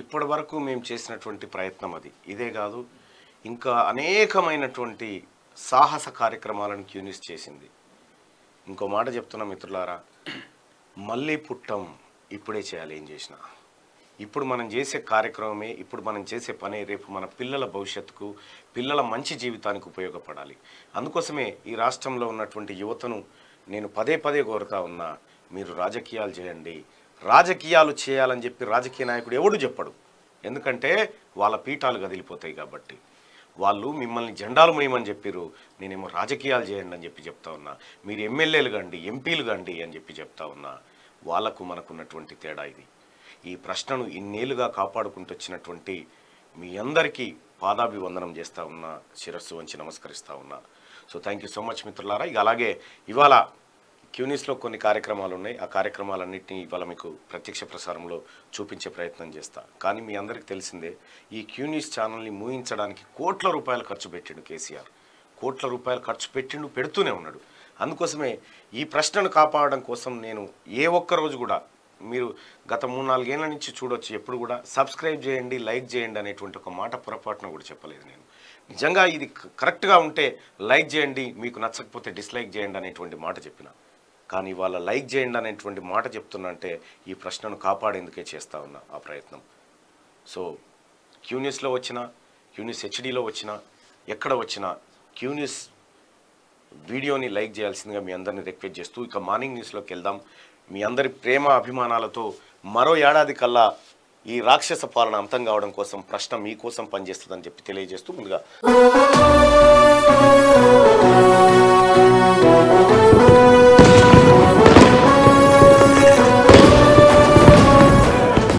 ఇప్పటి వరకు మేము చేసినటువంటి ప్రయత్నం అది ఇదే కాదు ఇంకా అనేకమైనటువంటి సాహస కార్యక్రమాలను క్యూనిస్ చేసింది ఇంకో మాట చెప్తున్నా మిత్రులారా మళ్ళీ పుట్టం ఇప్పుడే చేయాలి ఏం చేసినా ఇప్పుడు మనం చేసే కార్యక్రమమే ఇప్పుడు మనం చేసే పనే రేపు మన పిల్లల భవిష్యత్తుకు పిల్లల మంచి జీవితానికి ఉపయోగపడాలి అందుకోసమే ఈ రాష్ట్రంలో ఉన్నటువంటి యువతను నేను పదే పదే కోరుతా ఉన్నా మీరు రాజకీయాలు చేయండి రాజకీయాలు చేయాలని చెప్పి రాజకీయ నాయకుడు ఎవడు చెప్పడు ఎందుకంటే వాళ్ళ పీఠాలు కదిలిపోతాయి కాబట్టి వాళ్ళు మిమ్మల్ని జెండాలు మోయమని చెప్పారు నేనేమో రాజకీయాలు చేయండి అని చెప్పి చెప్తా ఉన్నా మీరు ఎమ్మెల్యేలు కండి ఎంపీలు కండి అని చెప్పి చెప్తా ఉన్నా వాళ్ళకు మనకున్నటువంటి తేడా ఇది ఈ ప్రశ్నను ఇన్నేళ్లుగా కాపాడుకుంటూ వచ్చినటువంటి మీ అందరికీ పాదాభివందనం చేస్తా ఉన్నా శిరస్సు వంచి నమస్కరిస్తా ఉన్నా so thank you so much మిత్రులారా ఇక అలాగే ఇవాళ క్యూనిస్లో కొన్ని కార్యక్రమాలు ఉన్నాయి ఆ కార్యక్రమాలన్నింటినీ ఇవాళ మీకు ప్రత్యక్ష ప్రసారంలో చూపించే ప్రయత్నం చేస్తా కానీ మీ అందరికీ తెలిసిందే ఈ క్యూనిస్ ఛానల్ని మూయించడానికి కోట్ల రూపాయలు ఖర్చు పెట్టిండు కేసీఆర్ కోట్ల రూపాయలు ఖర్చు పెట్టిండు పెడుతూనే ఉన్నాడు అందుకోసమే ఈ ప్రశ్నను కాపాడడం కోసం నేను ఏ ఒక్క రోజు కూడా మీరు గత మూడు నాలుగేళ్ల నుంచి చూడొచ్చు ఎప్పుడు కూడా సబ్స్క్రైబ్ చేయండి లైక్ చేయండి అనేటువంటి ఒక మాట పొరపాటున కూడా చెప్పలేదు నేను నిజంగా ఇది క- కరెక్ట్గా ఉంటే లైక్ చేయండి మీకు నచ్చకపోతే డిస్లైక్ చేయండి అనేటువంటి మాట చెప్పిన కానీ వాళ్ళ లైక్ చేయండి అనేటువంటి మాట చెప్తున్నా అంటే ఈ ప్రశ్నను కాపాడేందుకే చేస్తా ఉన్నా ఆ ప్రయత్నం సో క్యూన్యూస్లో వచ్చిన క్యూన్యూస్ హెచ్డీలో వచ్చిన ఎక్కడ వచ్చినా క్యూన్యూస్ వీడియోని లైక్ చేయాల్సిందిగా మీ అందరిని రిక్వెస్ట్ చేస్తూ ఇక మార్నింగ్ న్యూస్లోకి వెళ్దాం మీ అందరి ప్రేమ అభిమానాలతో మరో ఏడాది కల్లా ఈ రాక్షస పాలన అంతం కావడం కోసం ప్రశ్న మీకోసం పనిచేస్తుందని చెప్పి తెలియజేస్తూ ముందుగా